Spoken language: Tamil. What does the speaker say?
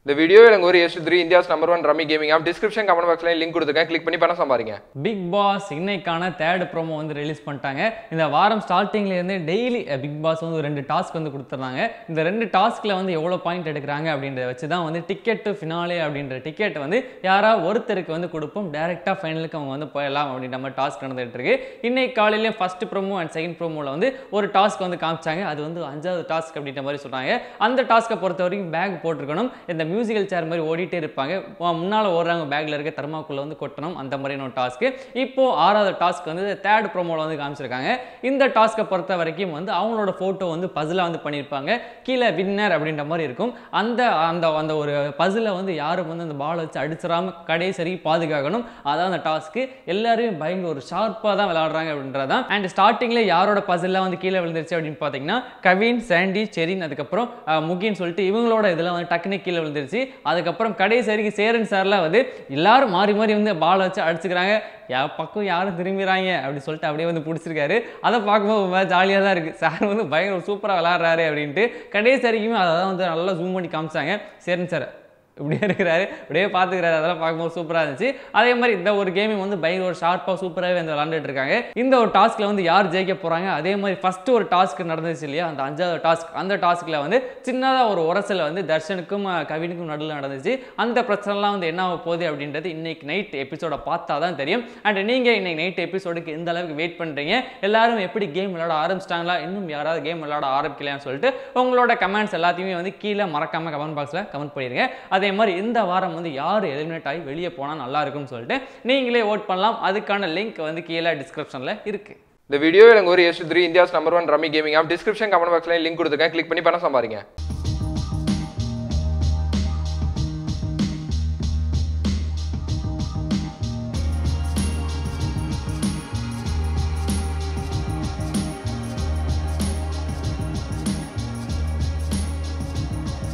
இந்த வீடியோ எனக்கு ஒரு S three India's number one rummy gaming app description comment பாக்ஸ்ல லிங்க் கொடுத்துருக்கேன் கிளிக் பண்ணி பணம் சம்பாதிங்க பிக் பாஸ் இன்னைக்கான தேர்ட் ப்ரோமோ வந்து ரிலீஸ் பண்ணிட்டாங்க இந்த வாரம் ஸ்டார்டிங்ல இருந்து டெய்லி பிக் பாஸ் வந்து ஒரு ரெண்டு டாஸ்க் வந்து கொடுத்துட்றாங்க இந்த ரெண்டு டாஸ்க்ல வந்து எவ்வளோ பாயிண்ட் எடுக்கிறாங்க அப்படின்றத வச்சு தான் வந்து டிக்கெட் டு ஃபினாலே அப்படின்ற டிக்கெட் வந்து யாரா ஒருத்தருக்கு வந்து கொடுப்போம் டேரெக்டாக ஃபைனலுக்கு அவங்க வந்து போயிடலாம் அப்படின்ற மாதிரி டாஸ்க் நடந்துட்டு இருக்கு இன்னைக்கு காலையில ஃபர்ஸ்ட் ப்ரோமோ அண்ட் செகண்ட் ப்ரோமோவில் வந்து ஒரு டாஸ்க் வந்து காமிச்சாங்க அது வந்து அஞ்சாவது டாஸ்க் அப்படின்ற மாதிரி சொன்னாங்க அந்த டாஸ்க்கை பொறுத்த வரைக்கும் பேக் போட்டிருக்கணும் இந்த மியூசிக்கல் சேர் மாதிரி ஓடிட்டே இருப்பாங்க வா- முன்னால ஓடுறாங்க பேக்ல இருக்க தர்மாக்குள்ள வந்து கொட்டணும் அந்த மாதிரியான ஒரு டாஸ்க் இப்போ ஆறாவது டாஸ்க் வந்து தேர்ட் ப்ரோமோல வந்து காமிச்சிருக்காங்க இந்த டாஸ்க்கை பொறுத்த வரைக்கும் வந்து அவங்களோட போட்டோ வந்து பசிலா வந்து பண்ணியிருப்பாங்க கீழே வின்னர் அப்படின்ற மாதிரி இருக்கும் அந்த அந்த அந்த ஒரு பசில வந்து யாரும் வந்து அந்த பால் வச்சு அடிச்சிடாம கடைசி வரைக்கும் பாதுகாக்கணும் அதான் அந்த டாஸ்க்கு எல்லாரும் பயங்கர ஒரு ஷார்ப்பாக தான் விளையாடுறாங்க அப்படின்றதான் அண்ட் ஸ்டார்டிங்ல யாரோட பசில்லாம் வந்து கீழே விழுந்துருச்சு அப்படின்னு பார்த்தீங்கன்னா கவின் சாண்டி செரின் அதுக்கப்புறம் அஹ், முகின்னு சொல்லிட்டு இவங்களோட இதெல்லாம் வந்து டக்குனு கீழே விழுந்துருச்சு அதுக்கப்புறம் கடைசி வரைக்கும் சேரன் சார்லாம் வந்து எல்லாரும் மாறி மாறி வந்து பால் வச்சு அடிச்சுக்கிறாங்க யா பக்கம் யாரும் திரும்பிடுறாங்க அப்படி சொல்லிட்டு அப்படியே வந்து பிடிச்சிருக்காரு அதை பார்க்கும்போது ஜாலியாக தான் இருக்குது சார் வந்து பயங்கர சூப்பராக விளாட்றாரு அப்படின்ட்டு கடைசி வரைக்குமே அதை தான் வந்து நல்லா ஜூம் பண்ணி காமிச்சாங்க சேரன் சார் இப்படியே இருக்கிறாரு இப்படியே பார்த்துக்கிறாரு அதெல்லாம் பார்க்கும்போது சூப்பராக இருந்துச்சு அதே மாதிரி இந்த ஒரு கேமிங் வந்து பயங்கர ஒரு ஷார்ப்பாக சூப்பராகவே வந்து விளாண்டுட்டு இருக்காங்க இந்த ஒரு டாஸ்க்கில் வந்து யார் ஜெயிக்க போகிறாங்க அதே மாதிரி ஃபஸ்ட்டு ஒரு டாஸ்க் நடந்துச்சு இல்லையா அந்த அஞ்சாவது டாஸ்க் அந்த டாஸ்க்கில் வந்து சின்னதாக ஒரு உரசல் வந்து தர்ஷனுக்கும் அஹ், கவினுக்கும் நடுவில் நடந்துச்சு அந்த பிரச்சனைலாம் வந்து என்ன ஆக போகுது அப்படின்றது இன்னைக்கு நைட் எபிசோட பார்த்தா தான் தெரியும் அண்ட் நீங்கள் இன்னைக்கு நைட் எபிசோடுக்கு எந்த அளவுக்கு வெயிட் பண்ணுறீங்க எல்லாரும் எப்படி கேம் விளையாட ஆரம்பிச்சிட்டாங்களா இன்னும் யாராவது கேம் விளையாட ஆரம்பிக்கலையான்னு சொல்லிட்டு உங்களோட கமெண்ட்ஸ் எல்லாத்தையுமே வந்து கீழே மறக்காம கமெண்ட் பாக்ஸில் கமெண்ட் பண்ணிடுங்க அதே மாதிரி இந்த வாரம் வந்து யார் எலிமினேட் ஆகி வெளியே போனால் நல்லா இருக்கும்னு சொல்லிட்டு நீங்களே ஓட் பண்ணலாம் அதுக்கான லிங்க் வந்து கீழே டிஸ்கிரிப்ஷனில் இருக்குது இந்த வீடியோ எனக்கு ஒரு S three India's number one rummy gaming app description comment பாக்ஸ்ல லிங்க் கொடுத்துருக்கேன் கிளிக் பண்ணி பணம் சம்பாதிங்க